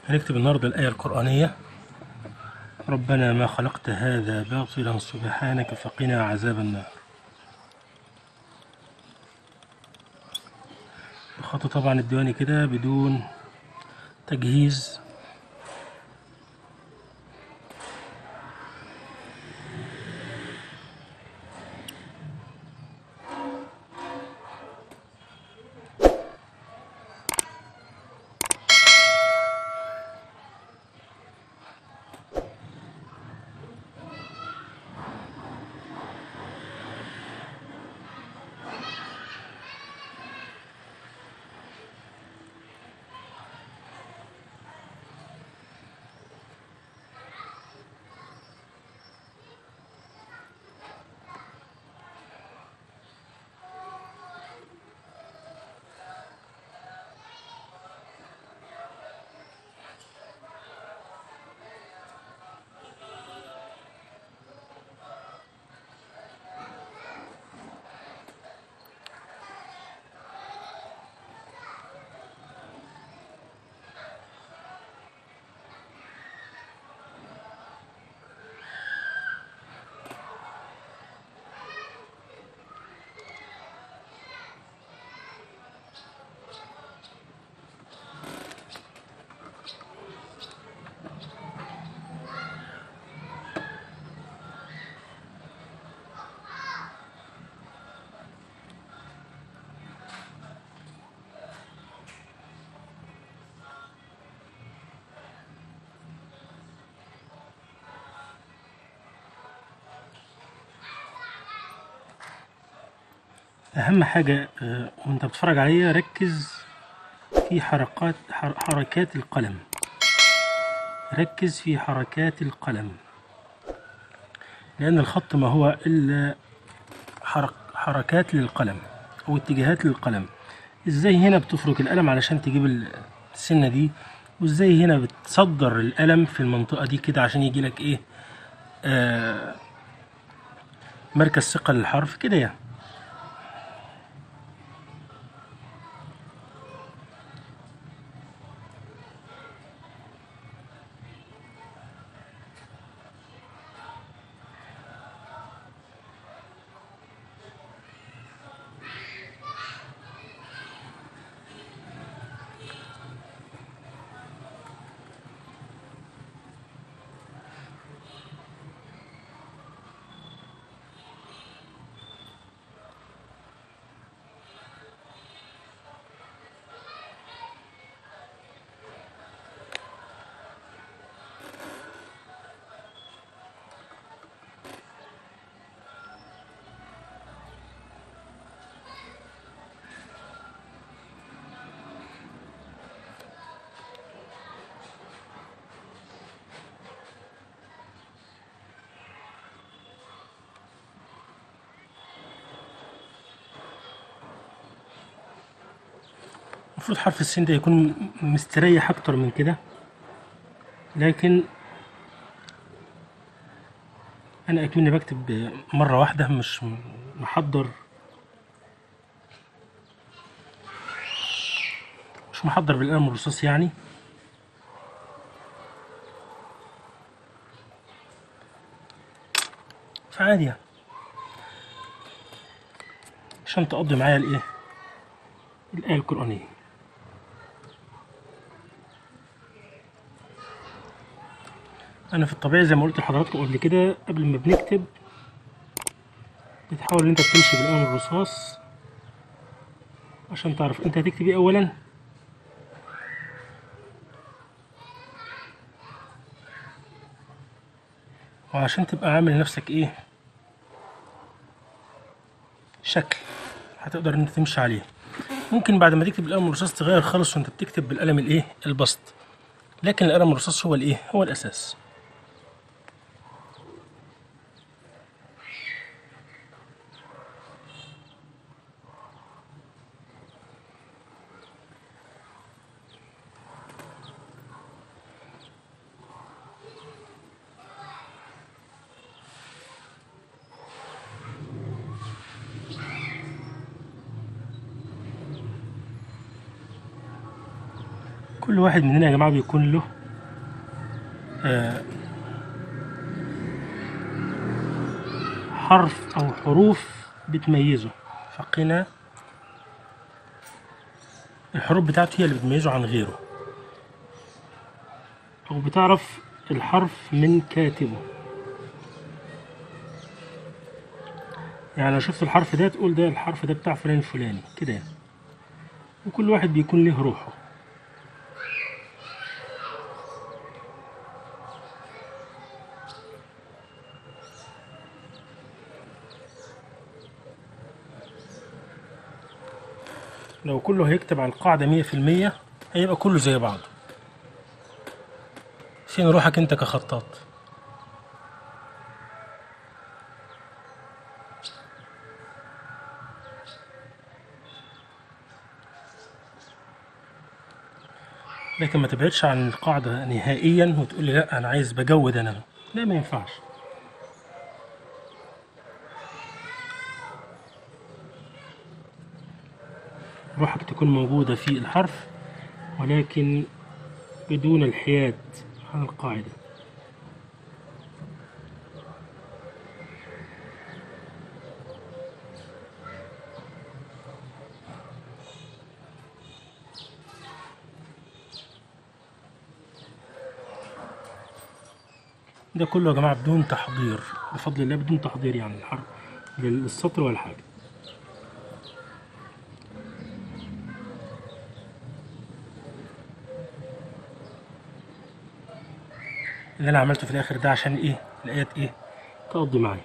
هنكتب النهاردة الآية القرآنية ربنا ما خلقت هذا باطلا سبحانك فقنا عذاب النار الخط طبعا الديواني كده بدون تجهيز أهم حاجة آه، وأنت بتتفرج عليا ركز في حركات حر- حركات القلم ركز في حركات القلم لأن الخط ما هو إلا حرك حركات للقلم أو اتجاهات للقلم إزاي هنا بتفرك القلم علشان تجيب ال- السنة دي وإزاي هنا بتصدر القلم في المنطقة دي كده عشان يجيلك إيه آه مركز ثقة للحرف كده يعني المفروض حرف السين ده يكون مستريح اكتر من كده لكن انا اكمني بكتب مره واحده مش محضر مش محضر بالقلم الرصاص يعني فعادي يعني. عشان تقضي معايا الايه الآية القرآنية أنا في الطبيعي زي ما قلت لحضراتكم قبل كده قبل ما بنكتب بتحاول إن أنت بتمشي بالقلم الرصاص عشان تعرف أنت هتكتب إيه أولا وعشان تبقى عامل لنفسك إيه شكل هتقدر إن أنت تمشي عليه ممكن بعد ما تكتب بالقلم الرصاص تغير خالص وأنت بتكتب بالقلم الإيه البسط لكن القلم الرصاص هو الإيه هو الأساس كل واحد مننا يا جماعة بيكون له آه، حرف او حروف بتميزه فقنا الحروف بتاعته هي اللي بتميزه عن غيره او بتعرف الحرف من كاتبه يعني لو شفت الحرف ده تقول ده الحرف ده بتاع فلان الفلاني كده يعني وكل واحد بيكون له روحه لو كله هيكتب على القاعدة مية في المية هيبقى كله زي بعضه فين روحك انت كخطاط لكن ما تبعدش عن القاعدة نهائيا وتقول لي لا أنا عايز بجود أنا لا ما ينفعش روحك تكون موجودة في الحرف ولكن بدون الحياد عن القاعدة ده كله يا جماعة بدون تحضير بفضل الله بدون تحضير يعني الحرف للسطر ولا حاجة اللي انا عملته في الاخر ده عشان ايه الايات ايه تقضي معايا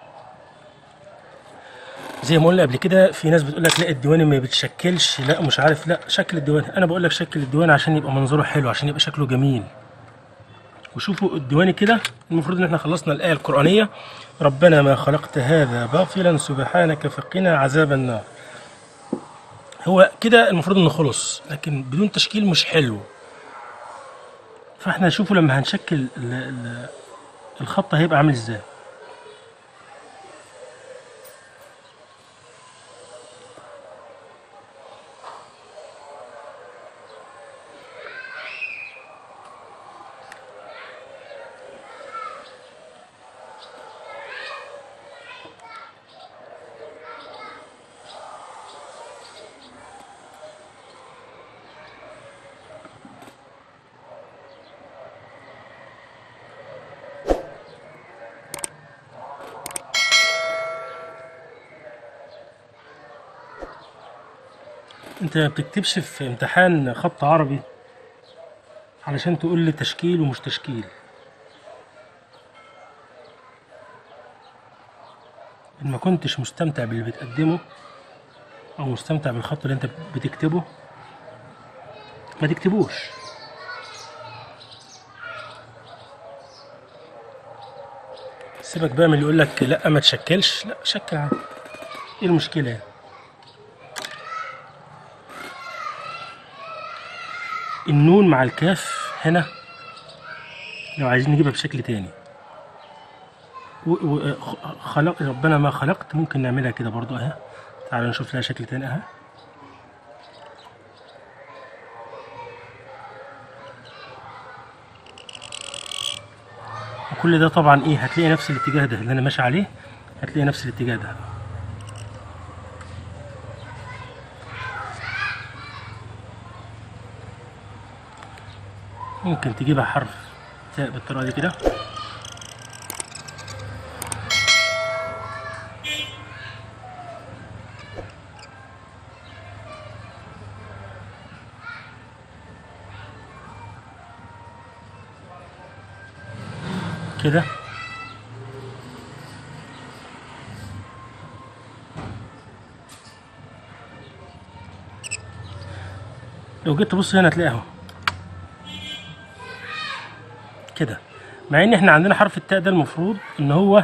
زي ما قلنا قبل كده في ناس بتقول لك لا الديواني ما بتشكلش لا مش عارف لا شكل الديواني انا بقول لك شكل الديواني عشان يبقى منظره حلو عشان يبقى شكله جميل وشوفوا الديواني كده المفروض ان احنا خلصنا الايه القرانيه ربنا ما خلقت هذا باطلا سبحانك فقنا عذاب النار هو كده المفروض انه خلص لكن بدون تشكيل مش حلو فاحنا شوفوا لما هنشكل ال- ال- الخط هيبقى عامل ازاي انت ما بتكتبش في امتحان خط عربي علشان تقول لي تشكيل ومش تشكيل ان ما كنتش مستمتع باللي بتقدمه او مستمتع بالخط اللي انت بتكتبه ما تكتبوش سيبك بقى من اللي يقول لك لا ما تشكلش لا شكل عادي ايه المشكله يعني النون مع الكاف هنا لو عايزين نجيبها بشكل تاني و- و- خ- خلق ربنا ما خلقت ممكن نعملها كده برضو اهي تعالوا نشوف لها شكل تاني اهي وكل ده طبعا ايه هتلاقي نفس الاتجاه ده اللي انا ماشي عليه هتلاقي نفس الاتجاه ده ممكن تجيبها حرف تاء بالطريقة دي كده كده لو جيت تبص هنا تلاقي اهو كده مع ان احنا عندنا حرف التاء ده المفروض ان هو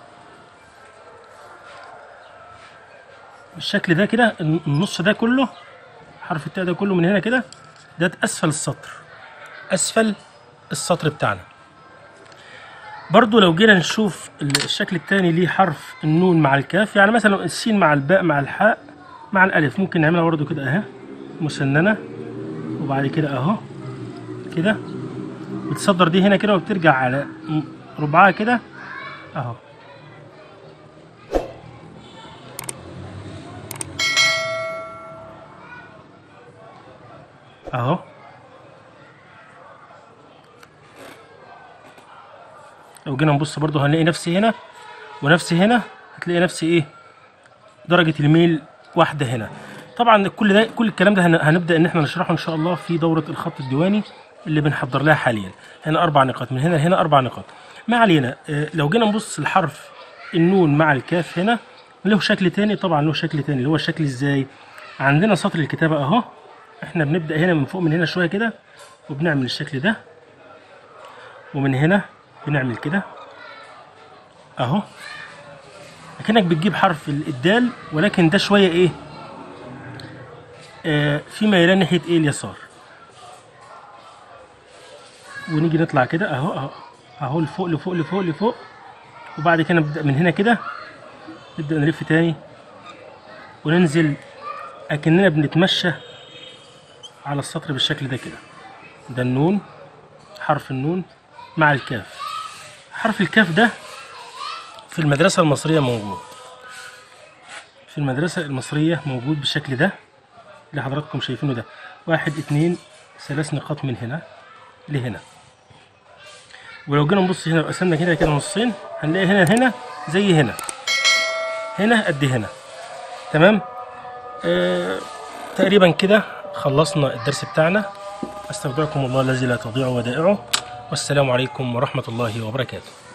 بالشكل ده كده النص ده كله حرف التاء ده كله من هنا كده ده اسفل السطر اسفل السطر بتاعنا برضو لو جينا نشوف الشكل التاني ليه حرف النون مع الكاف يعني مثلا السين مع الباء مع الحاء مع الالف ممكن نعملها برضو كده اهي مسننه وبعد كده اهو كده بتصدر دي هنا كده وبترجع على م- ربعها كده اهو اهو لو جينا نبص برضو هنلاقي نفسي هنا ونفسي هنا هتلاقي نفسي ايه درجة الميل واحدة هنا طبعا كل ده كل الكلام ده هن- هنبدأ ان احنا نشرحه ان شاء الله في دورة الخط الديواني اللي بنحضر لها حاليا هنا اربع نقاط من هنا لهنا اربع نقاط ما علينا آه، لو جينا نبص الحرف النون مع الكاف هنا له شكل تاني طبعا له شكل تاني اللي هو الشكل ازاي عندنا سطر الكتابة اهو احنا بنبدأ هنا من فوق من هنا شوية كده وبنعمل الشكل ده ومن هنا بنعمل كده اهو اكنك بتجيب حرف ال- الدال ولكن ده شويه ايه آه في ميلان ناحيه ايه اليسار ونيجي نطلع كده اهو اهو اهو لفوق لفوق لفوق لفوق وبعد كده نبدا من هنا كده نبدا نلف تاني وننزل اكننا بنتمشى على السطر بالشكل ده كده ده النون حرف النون مع الكاف حرف الكاف ده في المدرسة المصرية موجود في المدرسة المصرية موجود بالشكل ده اللي حضراتكم شايفينه ده واحد اتنين ثلاث نقاط من هنا لهنا ولو جينا نبص هنا وقسمنا كده كده نصين هنلاقي هنا هنا زي هنا هنا قد هنا تمام آه تقريبا كده خلصنا الدرس بتاعنا استودعكم الله الذي لا تضيع ودائعه والسلام عليكم ورحمة الله وبركاته